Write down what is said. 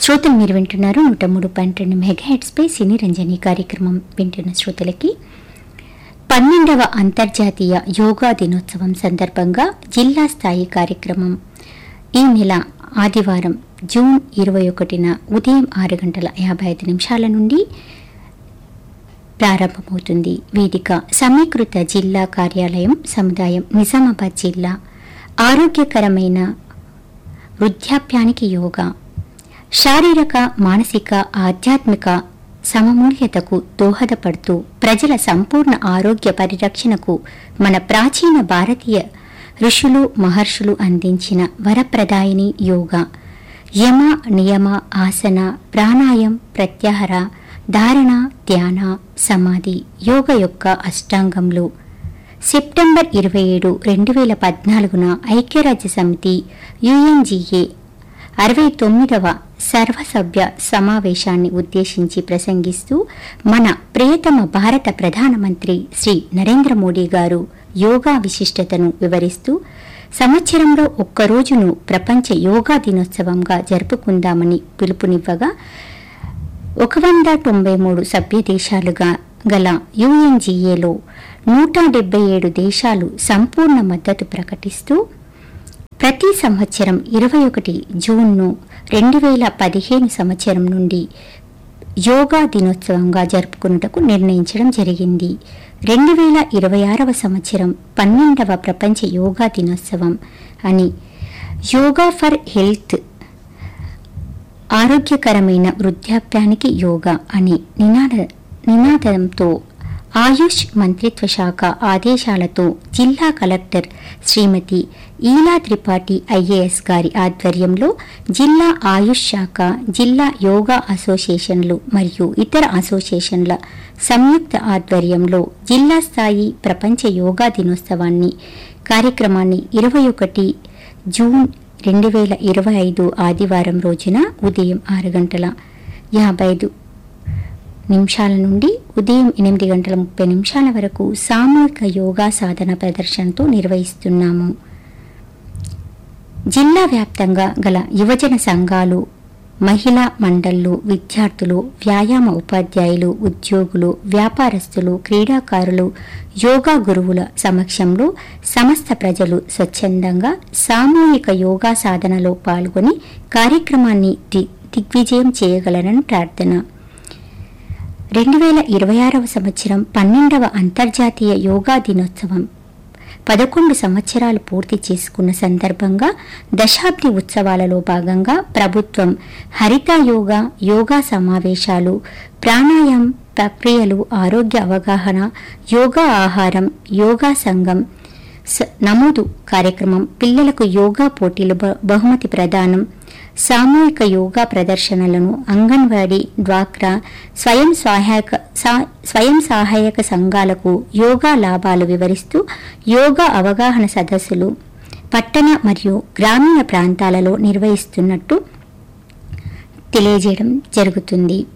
శ్రోతలు మీరు వింటున్నారు నూట మూడు పాయింట్ రెండు మెగాహెడ్స్పై సినీ రంజని కార్యక్రమం వింటున్న శ్రోతలకి పన్నెండవ అంతర్జాతీయ యోగా దినోత్సవం సందర్భంగా జిల్లా స్థాయి కార్యక్రమం ఈ నెల ఆదివారం జూన్ ఇరవై ఒకటిన ఉదయం ఆరు గంటల యాభై ఐదు నిమిషాల నుండి ప్రారంభమవుతుంది వేదిక సమీకృత జిల్లా కార్యాలయం సముదాయం నిజామాబాద్ జిల్లా ఆరోగ్యకరమైన వృద్ధాప్యానికి యోగా శారీరక మానసిక ఆధ్యాత్మిక సమమూల్యతకు దోహదపడుతూ ప్రజల సంపూర్ణ ఆరోగ్య పరిరక్షణకు మన ప్రాచీన భారతీయ ఋషులు మహర్షులు అందించిన వరప్రదాయిని యోగా యమ నియమ ఆసన ప్రాణాయం ప్రత్యాహార ధారణ ధ్యాన సమాధి యోగ యొక్క అష్టాంగంలో సెప్టెంబర్ ఇరవై ఏడు రెండు వేల పద్నాలుగున ఐక్యరాజ్య సమితి యుఎన్జిఏ అరవై తొమ్మిదవ సర్వసభ్య సమావేశాన్ని ఉద్దేశించి ప్రసంగిస్తూ మన ప్రియతమ భారత ప్రధానమంత్రి శ్రీ నరేంద్ర మోడీ గారు యోగా విశిష్టతను వివరిస్తూ సంవత్సరంలో ఒక్క రోజును ప్రపంచ యోగా దినోత్సవంగా జరుపుకుందామని పిలుపునివ్వగా ఒక వంద తొంభై మూడు సభ్య దేశాలుగా గల యుఎన్జిఏలో నూట డెబ్బై ఏడు దేశాలు సంపూర్ణ మద్దతు ప్రకటిస్తూ ప్రతి సంవత్సరం ఇరవై ఒకటి జూన్ను రెండు వేల పదిహేను సంవత్సరం నుండి యోగా దినోత్సవంగా జరుపుకున్నటకు నిర్ణయించడం జరిగింది రెండు వేల ఇరవై ఆరవ సంవత్సరం పన్నెండవ ప్రపంచ యోగా దినోత్సవం అని యోగా ఫర్ హెల్త్ ఆరోగ్యకరమైన వృద్ధాప్యానికి యోగా అని నినాద నినాదంతో ఆయుష్ మంత్రిత్వ శాఖ ఆదేశాలతో జిల్లా కలెక్టర్ శ్రీమతి ఈలా త్రిపాఠి ఐఏఎస్ గారి ఆధ్వర్యంలో జిల్లా ఆయుష్ శాఖ జిల్లా యోగా అసోసియేషన్లు మరియు ఇతర అసోసియేషన్ల సంయుక్త ఆధ్వర్యంలో జిల్లా స్థాయి ప్రపంచ యోగా దినోత్సవాన్ని కార్యక్రమాన్ని ఇరవై ఒకటి జూన్ రెండు వేల ఇరవై ఐదు ఆదివారం రోజున ఉదయం ఆరు గంటల యాభై ఐదు నిమిషాల నుండి ఉదయం ఎనిమిది గంటల ముప్పై నిమిషాల వరకు సామూహిక యోగా సాధన ప్రదర్శనతో నిర్వహిస్తున్నాము జిల్లా వ్యాప్తంగా గల యువజన సంఘాలు మహిళా మండళ్లు విద్యార్థులు వ్యాయామ ఉపాధ్యాయులు ఉద్యోగులు వ్యాపారస్తులు క్రీడాకారులు యోగా గురువుల సమక్షంలో సమస్త ప్రజలు స్వచ్ఛందంగా సామూహిక యోగా సాధనలో పాల్గొని కార్యక్రమాన్ని ది- దిగ్విజయం చేయగలరని ప్రార్థన రెండు వేల ఇరవై ఆరవ సంవత్సరం పన్నెండవ అంతర్జాతీయ యోగా దినోత్సవం పదకొండు సంవత్సరాలు పూర్తి చేసుకున్న సందర్భంగా దశాబ్ది ఉత్సవాలలో భాగంగా ప్రభుత్వం హరిత యోగా యోగా సమావేశాలు ప్రాణాయామం ప్రక్రియలు ఆరోగ్య అవగాహన యోగా ఆహారం యోగా సంఘం స- నమోదు కార్యక్రమం పిల్లలకు యోగా పోటీలు బ- బహుమతి ప్రదానం సామూహిక యోగా ప్రదర్శనలను అంగన్వాడీ డ్వాక్రా స్వయం సహాయక సా- స్వయం సహాయక సంఘాలకు యోగా లాభాలు వివరిస్తూ యోగా అవగాహన సదస్సులు పట్టణ మరియు గ్రామీణ ప్రాంతాలలో నిర్వహిస్తున్నట్టు తెలియజేయడం జరుగుతుంది